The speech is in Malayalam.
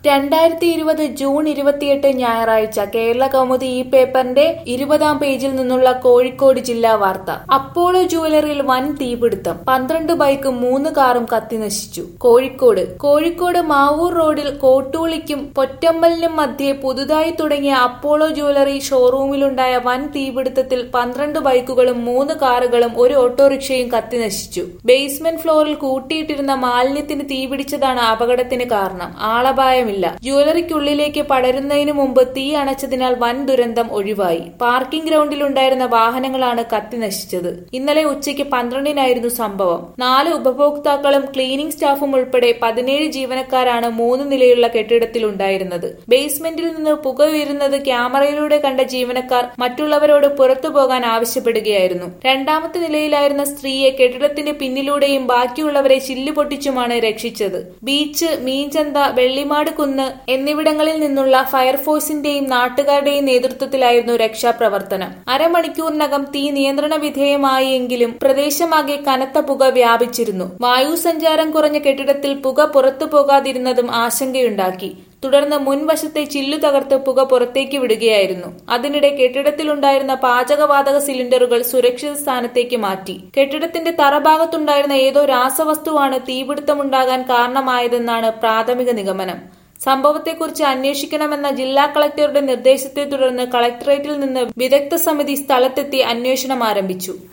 രണ്ടായിരത്തി ഇരുപത് ജൂൺ ഇരുപത്തിയെട്ട് ഞായറാഴ്ച കേരള കൗമുദി ഈ പേപ്പറിന്റെ ഇരുപതാം പേജിൽ നിന്നുള്ള കോഴിക്കോട് ജില്ലാ വാർത്ത അപ്പോളോ ജുവലറിയിൽ വൻ തീപിടുത്തം പന്ത്രണ്ട് ബൈക്കും മൂന്ന് കാറും കത്തിനശിച്ചു കോഴിക്കോട് കോഴിക്കോട് മാവൂർ റോഡിൽ കോട്ടൂളിക്കും പൊറ്റമ്പലിനും മധ്യേ പുതുതായി തുടങ്ങിയ അപ്പോളോ ജുവലറി ഷോറൂമിലുണ്ടായ വൻ തീപിടുത്തത്തിൽ പന്ത്രണ്ട് ബൈക്കുകളും മൂന്ന് കാറുകളും ഒരു ഓട്ടോറിക്ഷയും കത്തിനശിച്ചു ബേസ്മെന്റ് ഫ്ലോറിൽ കൂട്ടിയിട്ടിരുന്ന മാലിന്യത്തിന് തീപിടിച്ചതാണ് അപകടത്തിന് കാരണം ആളപായമില്ല ജുവലറിക്കുള്ളിലേക്ക് പടരുന്നതിനു മുമ്പ് തീ അണച്ചതിനാൽ വൻ ദുരന്തം ഒഴിവായി പാർക്കിംഗ് ഗ്രൗണ്ടിലുണ്ടായിരുന്ന വാഹനങ്ങളാണ് കത്തി നശിച്ചത് ഇന്നലെ ഉച്ചയ്ക്ക് പന്ത്രണ്ടിനായിരുന്നു സംഭവം നാല് ഉപഭോക്താക്കളും ക്ലീനിംഗ് സ്റ്റാഫും ഉൾപ്പെടെ പതിനേഴ് ജീവനക്കാരാണ് മൂന്ന് നിലയുള്ള കെട്ടിടത്തിലുണ്ടായിരുന്നത് ബേസ്മെന്റിൽ നിന്ന് പുക ഉയരുന്നത് ക്യാമറയിലൂടെ കണ്ട ജീവനക്കാർ മറ്റുള്ളവരോട് പുറത്തു പോകാൻ ആവശ്യപ്പെടുകയായിരുന്നു രണ്ടാമത്തെ നിലയിലായിരുന്ന സ്ത്രീയെ കെട്ടിടത്തിന്റെ പിന്നിലൂടെയും ബാക്കിയുള്ളവരെ ചില്ല് പൊട്ടിച്ചുമാണ് രക്ഷിച്ചത് ബീച്ച് മീൻചന്ത വെള്ളിമാട് കുന്ന് എന്നിവിടങ്ങളിൽ നിന്നുള്ള ഫയർഫോഴ്സിന്റെയും നാട്ടുകാരുടെയും നേതൃത്വത്തിലായിരുന്നു രക്ഷാപ്രവർത്തനം അരമണിക്കൂറിനകം തീ നിയന്ത്രണ വിധേയമായെങ്കിലും പ്രദേശമാകെ കനത്ത പുക വ്യാപിച്ചിരുന്നു വായു സഞ്ചാരം കുറഞ്ഞ കെട്ടിടത്തിൽ പുക പുറത്തു പോകാതിരുന്നതും ആശങ്കയുണ്ടാക്കി തുടർന്ന് മുൻവശത്തെ ചില്ലു തകർത്ത് പുക പുറത്തേക്ക് വിടുകയായിരുന്നു അതിനിടെ കെട്ടിടത്തിലുണ്ടായിരുന്ന പാചകവാതക സിലിണ്ടറുകൾ സുരക്ഷിത സ്ഥാനത്തേക്ക് മാറ്റി കെട്ടിടത്തിന്റെ തറഭാഗത്തുണ്ടായിരുന്ന ഏതോ രാസവസ്തുവാണ് തീപിടുത്തമുണ്ടാകാൻ കാരണമായതെന്നാണ് പ്രാഥമിക നിഗമനം സംഭവത്തെക്കുറിച്ച് അന്വേഷിക്കണമെന്ന ജില്ലാ കളക്ടറുടെ നിർദ്ദേശത്തെ തുടർന്ന് കളക്ടറേറ്റിൽ നിന്ന് വിദഗ്ധ സമിതി സ്ഥലത്തെത്തി അന്വേഷണം ആരംഭിച്ചു